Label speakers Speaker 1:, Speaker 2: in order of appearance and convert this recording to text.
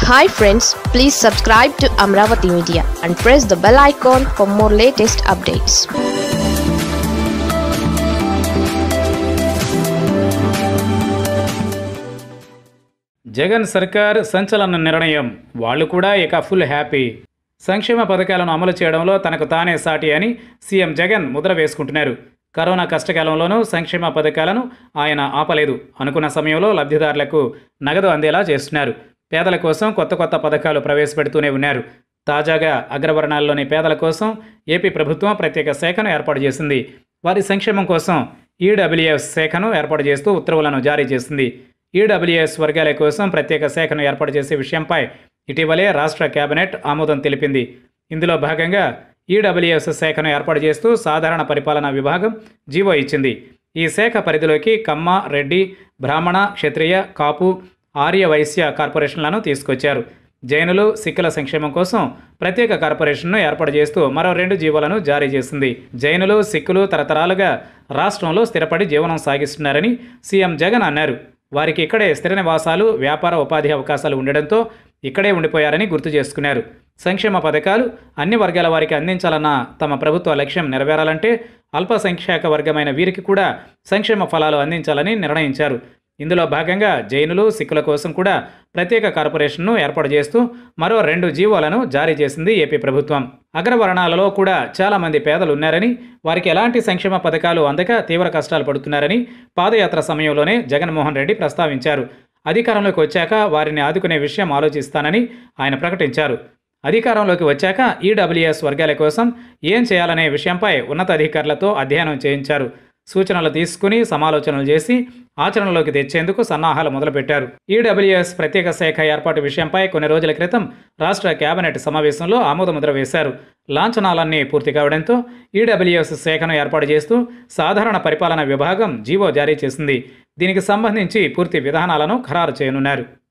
Speaker 1: hi friends please subscribe to Amaravati media and press the bell icon for more latest updates
Speaker 2: Jagan సర్కార్ సంచలన నిర్ణయం వాళ్ళు కూడా ఇక ఫుల్ హ్యాపీ సంక్షేమ పథకాలను అమలు చేయడంలో తనకు తానే సాటి అని సీఎం జగన్ ముద్ర వేసుకుంటున్నారు కరోనా కష్టకాలంలోనూ సంక్షేమ పథకాలను ఆయన ఆపలేదు అనుకున్న సమయంలో లబ్ధిదారులకు నగదు అందేలా చేస్తున్నారు పేదల కోసం కొత్త కొత్త పథకాలు ప్రవేశపెడుతూనే ఉన్నారు తాజాగా అగ్రవర్ణాల్లోని పేదల కోసం ఏపీ ప్రభుత్వం ప్రత్యేక శాఖను ఏర్పాటు చేసింది వారి సంక్షేమం కోసం ఈడబ్ల్యూఎస్ శాఖను ఏర్పాటు చేస్తూ ఉత్తర్వులను జారీ చేసింది ఈడబ్ల్యూఎస్ వర్గాల కోసం ప్రత్యేక శాఖను ఏర్పాటు చేసే విషయంపై ఇటీవలే రాష్ట్ర కేబినెట్ ఆమోదం తెలిపింది ఇందులో భాగంగా ఈడబ్ల్యూఎస్ శాఖను ఏర్పాటు చేస్తూ సాధారణ పరిపాలనా విభాగం జీవో ఇచ్చింది ఈ శాఖ పరిధిలోకి కమ్మ రెడ్డి బ్రాహ్మణ క్షత్రియ కాపు ఆర్య వైశ్య కార్పొరేషన్లను తీసుకొచ్చారు జైనులు సిక్కుల సంక్షేమం కోసం ప్రత్యేక కార్పొరేషన్ను ఏర్పాటు చేస్తూ మరో రెండు జీవోలను జారీ చేసింది జైనులు సిక్కులు తరతరాలుగా రాష్ట్రంలో స్థిరపడి జీవనం సాగిస్తున్నారని సీఎం జగన్ అన్నారు వారికి ఇక్కడే స్థిర నివాసాలు వ్యాపార ఉపాధి అవకాశాలు ఉండడంతో ఇక్కడే ఉండిపోయారని గుర్తు చేసుకున్నారు సంక్షేమ పథకాలు అన్ని వర్గాల వారికి అందించాలన్న తమ ప్రభుత్వ లక్ష్యం నెరవేరాలంటే అల్పసంఖ్యాక వర్గమైన వీరికి కూడా సంక్షేమ ఫలాలు అందించాలని నిర్ణయించారు ఇందులో భాగంగా జైనులు సిక్కుల కోసం కూడా ప్రత్యేక కార్పొరేషన్ను ఏర్పాటు చేస్తూ మరో రెండు జీవోలను జారీ చేసింది ఏపీ ప్రభుత్వం అగ్రవర్ణాలలో కూడా చాలామంది పేదలు ఉన్నారని వారికి ఎలాంటి సంక్షేమ పథకాలు అందక తీవ్ర కష్టాలు పడుతున్నారని పాదయాత్ర సమయంలోనే జగన్మోహన్ రెడ్డి ప్రస్తావించారు అధికారంలోకి వచ్చాక వారిని ఆదుకునే విషయం ఆలోచిస్తానని ఆయన ప్రకటించారు అధికారంలోకి వచ్చాక ఈడబ్ల్యూఎస్ వర్గాల కోసం ఏం చేయాలనే విషయంపై ఉన్నతాధికారులతో అధ్యయనం చేయించారు సూచనలు తీసుకుని సమాలోచనలు చేసి ఆచరణలోకి తెచ్చేందుకు సన్నాహాలు మొదలుపెట్టారు ఈడబ్ల్యూఎస్ ప్రత్యేక శాఖ ఏర్పాటు విషయంపై కొన్ని రోజుల క్రితం రాష్ట్ర కేబినెట్ సమావేశంలో ఆమోదముద్ర వేశారు లాంఛనాలన్నీ పూర్తి కావడంతో ఈడబ్ల్యూఎస్ శాఖను ఏర్పాటు చేస్తూ సాధారణ పరిపాలన విభాగం జీవో జారీ చేసింది దీనికి సంబంధించి పూర్తి విధానాలను ఖరారు చేయనున్నారు